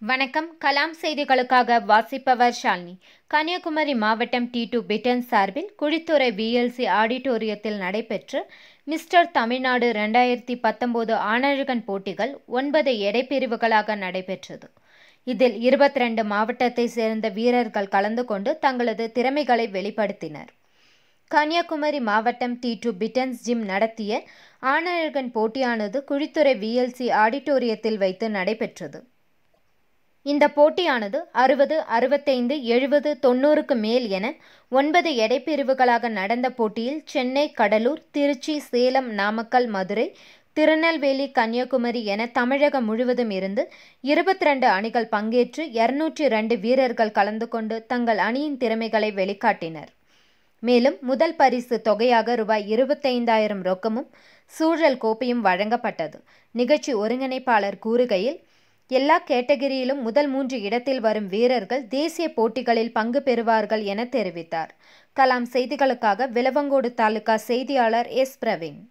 வணக்கம் கலாம் செய்திகளுக்காக வாசிப்பவர் ஷாலினி கன்னியாகுமரி மாவட்டம் டி டூ பிட்டன் சார்பில் குழித்துறை விஎல்சி ஆடிட்டோரியத்தில் நடைபெற்ற மிஸ்டர் தமிழ்நாடு ரெண்டாயிரத்தி பத்தொம்போது ஆணழகன் போட்டிகள் ஒன்பது எடைப்பிரிவுகளாக நடைபெற்றது இதில் இருபத்தி ரெண்டு மாவட்டத்தை சேர்ந்த வீரர்கள் கலந்து கொண்டு தங்களது திறமைகளை வெளிப்படுத்தினர் கன்னியாகுமரி மாவட்டம் டி டூ பிட்டன்ஸ் ஜிம் நடத்திய ஆணழகன் போட்டியானது குழித்துறை விஎல்சி ஆடிட்டோரியத்தில் வைத்து நடைபெற்றது இந்த போட்டியானது அறுபது அறுபத்தைந்து எழுபது தொண்ணூறுக்கு மேல் என ஒன்பது எடைப்பிரிவுகளாக நடந்த போட்டியில் சென்னை கடலூர் திருச்சி சேலம் நாமக்கல் மதுரை திருநெல்வேலி கன்னியாகுமரி என தமிழகம் முழுவதும் இருந்து இருபத்தி ரெண்டு அணிகள் பங்கேற்று இருநூற்றி ரெண்டு வீரர்கள் கலந்து கொண்டு தங்கள் அணியின் திறமைகளை வெளிக்காட்டினர் மேலும் முதல் பரிசு தொகையாக ரூபாய் இருபத்தைந்தாயிரம் ரொக்கமும் சூழல் கோப்பையும் வழங்கப்பட்டது நிகழ்ச்சி ஒருங்கிணைப்பாளர் கூறுகையில் எல்லா கேட்டகரியிலும் முதல் மூன்று இடத்தில் வரும் வீரர்கள் தேசிய போட்டிகளில் பங்கு பெறுவார்கள் என தெரிவித்தார் கலாம் செய்திகளுக்காக விலவங்கோடு தாலுகா செய்தியாளர் S Praveen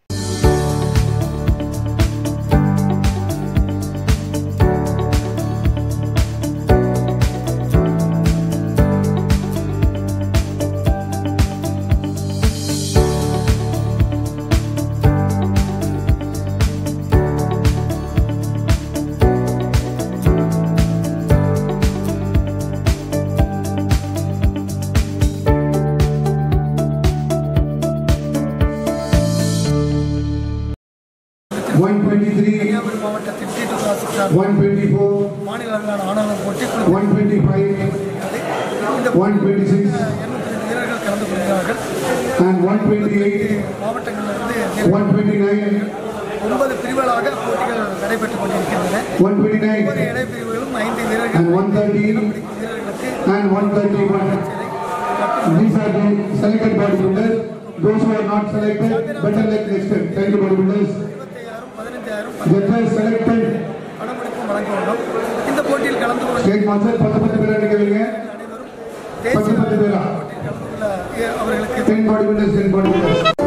one twenty-three, Kanyakumari மாவட்டத்தில் T two classic sir one twenty-four, மாநில அளவிலான ஆணவம் போட்டி one twenty-five, இந்த one twenty-six, இருநூத்தி ரெண்டு வீரர்கள் கலந்து கொள்கிறார்கள் and one twenty-eight, மாவட்டங்களிலிருந்து one twenty-nine, ஒன்பது பிரிவுகளாக போட்டிகள் நடைபெற்றுக் கொண்டிருக்கின்றன one ஒவ்வொரு twenty-nine, இடைப்பிரிவுகளும் ஐந்து வீரர்கள் and one thirty, வீரர்களுக்கு and one thirty-one. These are the selected bodybuilders. Those who are not selected, better luck next time. Thank you bodybuilders. இருபத்தையாயிரம் பதினைஞ்சாயிரம் Judges selected. பணமளிப்பும் வழங்க வேண்டும் இந்த போட்டியில் கலந்து கொள்ள State master பத்து பத்து பேர் அடிக்கிறீங்க அனைவரும் பத்து தேசிய பத்து பேரா கலந்து கொள்ள அவர்களுக்கு ten bodybuilders ten bodybuilders